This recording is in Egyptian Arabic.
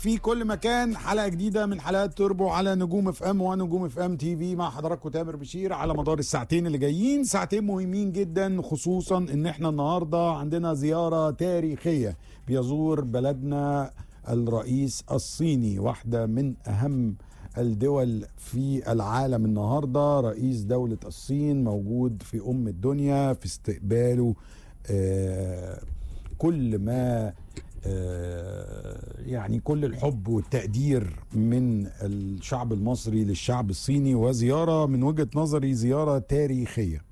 في كل مكان حلقه جديده من حلقات توربو على نجوم اف ام ونجوم اف ام تي في مع حضراتكم تامر بشير على مدار الساعتين اللي جايين ساعتين مهمين جدا خصوصا ان احنا النهارده عندنا زياره تاريخيه بيزور بلدنا الرئيس الصيني واحده من اهم الدول في العالم النهارده رئيس دوله الصين موجود في ام الدنيا في استقباله آه كل ما آه، يعني كل الحب والتقدير من الشعب المصري للشعب الصيني وزيارة من وجهة نظري زيارة تاريخية